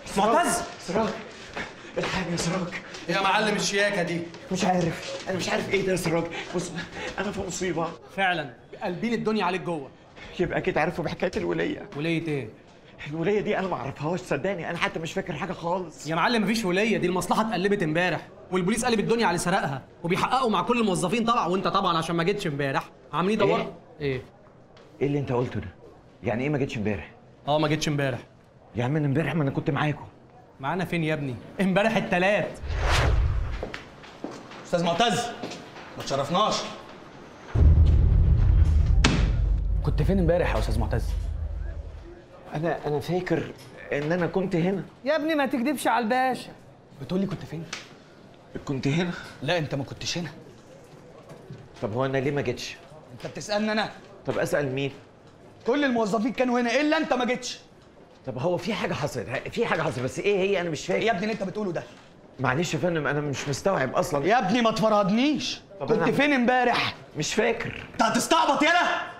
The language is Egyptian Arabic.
معتز سراج الحاجة يا سراج يا معلم الشياكه دي مش عارف انا مش عارف ايه ده يا سراج بص انا في مصيبة فعلا قلبين الدنيا عليك جوه يبقى اكيد عارفوا بحكاية الولية وليه ايه الولية دي انا ما اعرفهاش صدقني انا حتى مش فاكر حاجة خالص يا معلم مفيش وليه دي المصلحه اتقلبت امبارح والبوليس قلب الدنيا على اللي سرقها وبيحققوا مع كل الموظفين طبعا وانت طبعا عشان ما جيتش امبارح عاملين يدوروا ايه ايه اللي انت قلته ده يعني ايه ما جيتش امبارح اه ما جيتش امبارح يا عم من امبارح ما انا كنت معاكم معانا فين يا ابني امبارح التلات استاذ معتز ما تشرفناش كنت فين امبارح يا استاذ معتز انا انا فاكر ان انا كنت هنا يا ابني ما تكدبش على الباشا بتقول لي كنت فين كنت هنا لا انت ما كنتش هنا طب هو انا ليه ما جيتش انت بتسالني انا طب اسال مين كل الموظفين كانوا هنا الا انت ما جيتش طب هو في حاجه حصلت في حاجه حصلت بس ايه هي انا مش ايه يا فاكر ابني اللي انت بتقوله ده معلش يا فندم انا مش مستوعب اصلا يا ابني ما تفرضنيش طب كنت أنا- فين امبارح مش فاكر انت هتستعبط يالا